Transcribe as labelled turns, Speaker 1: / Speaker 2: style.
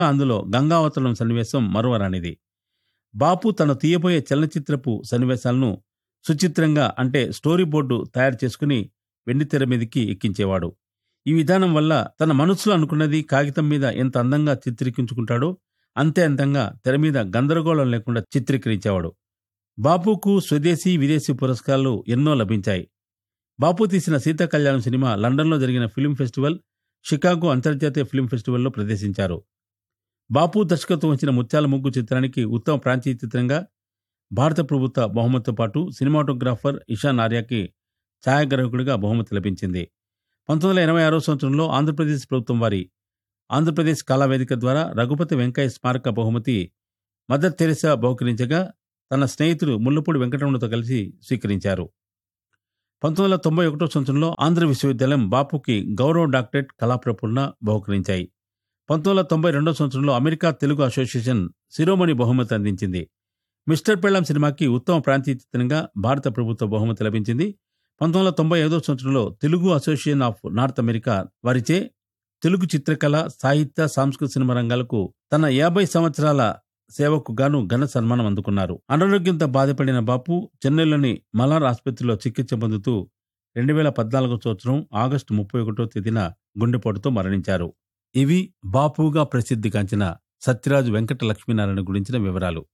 Speaker 1: అందులో గంగావతరణం సన్నివేశం మరువరానిది బాపు తను తీయబోయే చలనచిత్రపు సన్నివేశాలను సుచిత్రంగా అంటే స్టోరీ బోర్డు తయారు చేసుకుని వెండితెర మీదకి ఎక్కించేవాడు ఈ విధానం వల్ల తన మనసులో అనుకున్నది కాగితం మీద ఎంత అందంగా చిత్రీకరించుకుంటాడో అంతే అందంగా తెర మీద గందరగోళం లేకుండా చిత్రీకరించేవాడు బాపుకు స్వదేశీ విదేశీ పురస్కారాలు ఎన్నో లభించాయి బాపు తీసిన సీతా కళ్యాణం సినిమా లండన్లో జరిగిన ఫిల్మ్ ఫెస్టివల్ షికాగో అంతర్జాతీయ ఫిల్మ్ ఫెస్టివల్లో ప్రదర్శించారు బాపు దర్శకత్వం వచ్చిన ముత్యాల ముగ్గు చిత్రానికి ఉత్తమ ప్రాంతీయ చిత్రంగా భారత ప్రభుత్వ బహుమతితో పాటు సినిమాటోగ్రాఫర్ ఇషాన్ ఆర్యాకి ఛాయాగ్రాహకుడిగా బహుమతి లభించింది పంతొమ్మిది వందల ఎనభై ఆరో సంవత్సరంలో ఆంధ్రప్రదేశ్ ప్రభుత్వం వారి ఆంధ్రప్రదేశ్ కళావేదిక ద్వారా రఘుపతి వెంకయ్య స్మారక బహుమతి మదర్ తెరెసా బహుకరించగా తన స్నేహితుడు ముల్లపూడి వెంకటరమణతో కలిసి స్వీకరించారు పంతొమ్మిది వందల తొంభై ఒకటో సంవత్సరంలో ఆంధ్ర విశ్వవిద్యాలయం బాపుకి గౌరవ డాక్టరేట్ కళాప్రపూర్ణ బహుకరించాయి పంతొమ్మిది వందల తొంభై రెండో సంవత్సరంలో అమెరికా తెలుగు అసోసియేషన్ శిరోమణి బహుమతి అందించింది మిస్టర్ పెళ్ళం సినిమాకి ఉత్తమ ప్రాంతీయ చిత్రంగా భారత ప్రభుత్వ బహుమతి లభించింది పంతొమ్మిది వందల తొంభై ఐదో సంవత్సరంలో Telugu association of North America వారిచే తెలుగు చిత్రకళ సాహిత్య సాంస్కృతిక సినిమా రంగాలకు తన యాభై సంవత్సరాల సేవకు గాను ఘన సన్మానం అందుకున్నారు అనారోగ్యంతో బాధపడిన బాపు చెన్నైలోని మలార్ ఆసుపత్రిలో చికిత్స పొందుతూ రెండు వేల పద్నాలుగో సంవత్సరం ఆగస్టు ముప్పై ఒకటో తేదీన గుండెపోటుతో మరణించారు ఇవి బాపుగా ప్రసిద్ధిగాంచిన సత్యరాజు వెంకట లక్ష్మీనారాయణ గురించిన వివరాలు